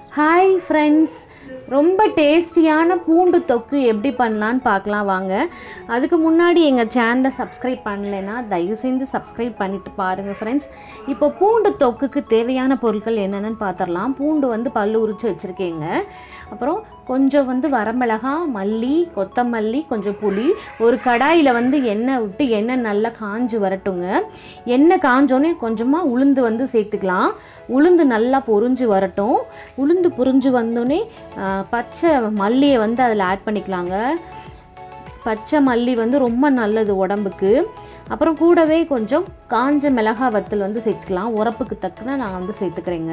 hi friends ரொம்ப டேஸ்டியான பூண்டு தொக்கு எப்படி பண்ணலான்னு பார்க்கலாம் வாங்க அதுக்கு முன்னாடி எங்கள் சேனலை சப்ஸ்கிரைப் பண்ணலைன்னா தயவு செஞ்சு சப்ஸ்கிரைப் பண்ணிட்டு பாருங்கள் ஃப்ரெண்ட்ஸ் இப்போ பூண்டு தொக்குக்கு தேவையான பொருட்கள் என்னென்னு பார்த்துடலாம் பூண்டு வந்து பல்லு உரித்து வச்சுருக்கேங்க அப்புறம் கொஞ்சம் வந்து வரமிளகா மல்லி கொத்தமல்லி கொஞ்சம் புளி ஒரு கடாயில் வந்து எண்ணெய் விட்டு எண்ணெய் நல்லா காஞ்சு வரட்டுங்க எண்ணெய் காஞ்சோன்னே கொஞ்சமாக உளுந்து வந்து சேர்த்துக்கலாம் உளுந்து நல்லா பொரிஞ்சு வரட்டும் உளுந்து பொரிஞ்சு வந்தோடனே பச்சை மல்லியை வந்து அதில் ஆட் பண்ணிக்கலாங்க பச்சை மல்லி வந்து ரொம்ப நல்லது உடம்புக்கு அப்புறம் கூடவே கொஞ்சம் காஞ்ச மிளகா வத்தல் வந்து சேர்த்துக்கலாம் உரப்புக்கு தக்கன நான் வந்து சேர்த்துக்கிறேங்க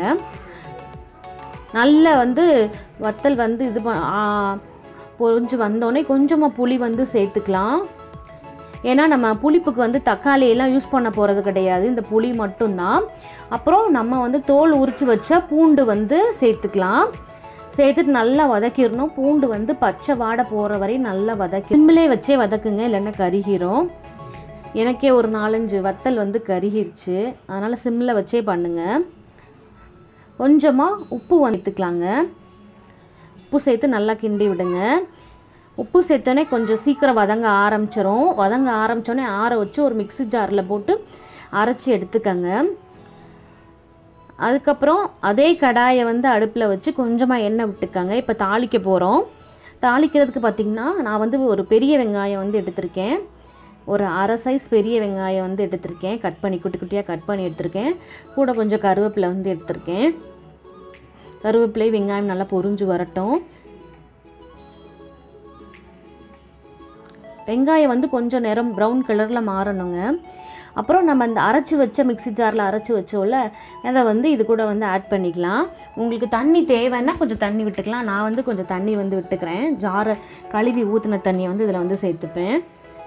நல்ல வந்து வத்தல் வந்து இது ப- ஆ, பொரிஞ்சு வந்தோடனே கொஞ்சமாக புளி வந்து சேர்த்துக்கலாம் ஏன்னா நம்ம புளிப்புக்கு வந்து தக்காளி எல்லாம் யூஸ் பண்ண போகிறது கிடையாது இந்த புளி மட்டும்தான் அப்புறம் நம்ம வந்து தோல் உரித்து வச்ச பூண்டு வந்து சேர்த்துக்கலாம் சேர்த்துட்டு நல்லா வதக்கிடணும் பூண்டு வந்து பச்சை வாடை போகிற வரையும் நல்லா வதக்கி சிம்மிலே வச்சே வதக்குங்க இல்லைன்னா கருகிரும் எனக்கே ஒரு நாலஞ்சு வத்தல் வந்து கருகிருச்சு அதனால் சிம்மில் வச்சே பண்ணுங்கள் கொஞ்சமாக உப்பு வந்துக்கலாங்க உப்பு சேர்த்து நல்லா கிண்டி விடுங்க உப்பு சேர்த்தோன்னே கொஞ்சம் சீக்கிரம் வதங்க ஆரம்பிச்சிரும் வதங்க ஆரம்பித்தோடனே ஆற வச்சு ஒரு மிக்ஸி ஜாரில் போட்டு அரைச்சி எடுத்துக்கங்க அதுக்கப்புறம் அதே கடாயை வந்து அடுப்பில் வச்சு கொஞ்சமாக எண்ணெய் விட்டுக்கங்க இப்போ தாளிக்க போகிறோம் தாளிக்கிறதுக்கு பார்த்திங்கன்னா நான் வந்து ஒரு பெரிய வெங்காயம் வந்து எடுத்திருக்கேன் ஒரு அரை சைஸ் பெரிய வெங்காயம் வந்து எடுத்திருக்கேன் கட் பண்ணி குட்டி குட்டியாக கட் பண்ணி எடுத்திருக்கேன் கூட கொஞ்சம் கருவேப்பிலை வந்து எடுத்திருக்கேன் கருவேப்பிலை வெங்காயம் நல்லா பொரிஞ்சு வரட்டும் வெங்காயம் வந்து கொஞ்சம் நேரம் ப்ரௌன் கலரில் மாறணுங்க அப்புறம் நம்ம இந்த அரைச்சி வச்ச மிக்ஸி ஜாரில் அரைச்சி வச்சோல அதை வந்து இது கூட வந்து ஆட் பண்ணிக்கலாம் உங்களுக்கு தண்ணி தேவைன்னா கொஞ்சம் தண்ணி விட்டுக்கலாம் நான் வந்து கொஞ்சம் தண்ணி வந்து விட்டுக்கிறேன் ஜாரை கழுவி ஊற்றின தண்ணியை வந்து இதில் வந்து சேர்த்துப்பேன்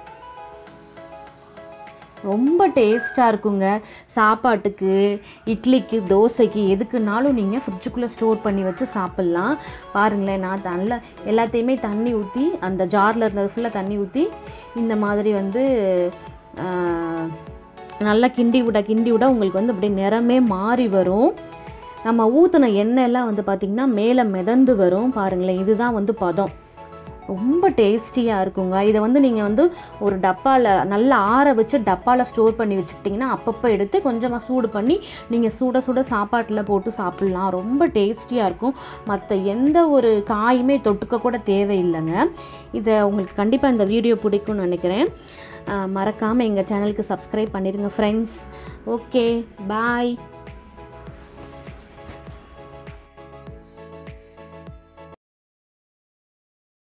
ரொம்ப டேஸ்ட்டாக இருக்குங்க சாப்பாட்டுக்கு இட்லிக்கு தோசைக்கு எதுக்குனாலும் நீங்கள் ஃப்ரிட்ஜுக்குள்ளே ஸ்டோர் பண்ணி வச்சு சாப்பிட்லாம் பாருங்களேன் நான் நல்ல எல்லாத்தையுமே தண்ணி ஊற்றி அந்த ஜாரில் இருந்தது ஃபுல்லாக தண்ணி ஊற்றி இந்த மாதிரி வந்து ஆஹ், நல்லா கிண்டி விட கிண்டி விட உங்களுக்கு வந்து அப்படியே நிறமே மாறி வரும் நம்ம ஊற்றின எண்ணெயெல்லாம் வந்து பார்த்திங்கன்னா மேலே மிதந்து வரும் பாருங்களேன் இதுதான் வந்து பதம் ரொம்ப டேஸ்டியாக இருக்குங்க இதை வந்து நீங்கள் வந்து ஒரு டப்பாவில் நல்லா ஆற வச்சு டப்பாவில் ஸ்டோர் பண்ணி வச்சுக்கிட்டிங்கன்னா அப்பப்போ எடுத்து கொஞ்சமாக சூடு பண்ணி நீங்கள் சுட சுட சாப்பாட்டில் போட்டு சாப்பிட்லாம் ரொம்ப டேஸ்டியாக இருக்கும் மற்ற எந்த ஒரு காயுமே தொட்டுக்க கூட தேவையில்லைங்க இதை உங்களுக்கு கண்டிப்பாக இந்த வீடியோ பிடிக்கும்னு நினைக்கிறேன் மறக்காமல் எங்கள் சேனலுக்கு சப்ஸ்கிரைப் பண்ணிடுங்க ஃப்ரெண்ட்ஸ் ஓகே பாய்